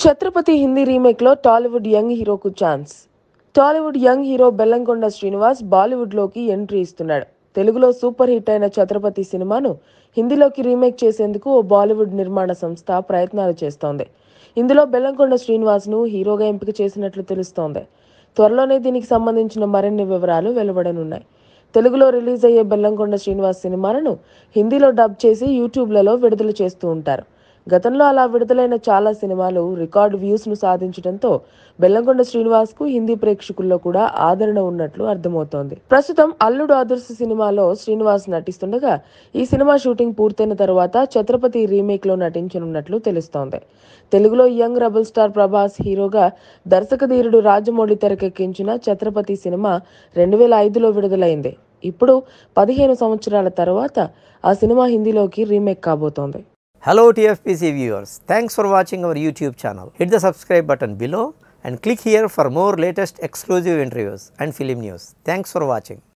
ఛత్రపతి హిందీ రీమేక్లో Tollywood young హీరోకు chance Tollywood young hero Bellamkonda Srinivas బాలీవుడ్లోకి ఎంట్రీ ఇస్తున్నాడు తెలుగులో సూపర్ హిట్ అయిన ఛత్రపతి సినిమాను హిందీలోకి రీమేక్ చేసేందుకు ఓ బాలీవుడ్ నిర్మాణ సంస్థ ప్రయత్నాలు చేస్తోంది ఇందులో బెల్లంకొండ శ్రీనివాస్ను హీరోగా ఎంపిక చేసినట్లు తెలుస్తోంది త్వరలోనే దీనికి సంబంధించిన మరిన్ని వివరాలు వెలువడనున్నాయి తెలుగులో రిలీజ్ అయ్యే బెల్లంకొండ శ్రీనివాస్ సినిమాలను హిందీలో డబ్ చేసి యూట్యూబ్లలో విడుదల చేస్తూ ఉంటారు గతంలో అలా విడుదలైన చాలా సినిమాలు రికార్డు వ్యూస్ ను సాధించడంతో బెల్లంకొండ శ్రీనివాస్ కు హిందీ ప్రేక్షకుల్లో కూడా ఆదరణ ఉన్నట్లు అర్థమవుతోంది ప్రస్తుతం అల్లుడు ఆదర్శ సినిమాలో శ్రీనివాస్ నటిస్తుండగా ఈ సినిమా షూటింగ్ పూర్తయిన తరువాత ఛత్రపతి రీమేక్ లో నటించనున్నట్లు తెలుస్తోంది తెలుగులో యంగ్ రెబల్ స్టార్ ప్రభాస్ హీరోగా దర్శకధీరుడు రాజమౌళి తెరకెక్కించిన ఛత్రపతి సినిమా రెండు వేల ఐదులో విడుదలైంది ఇప్పుడు పదిహేను సంవత్సరాల తర్వాత ఆ సినిమా హిందీలోకి రీమేక్ కాబోతోంది Hello TFPC viewers, thanks for watching our YouTube channel. Hit the subscribe button below and click here for more latest exclusive interviews and film news. Thanks for watching.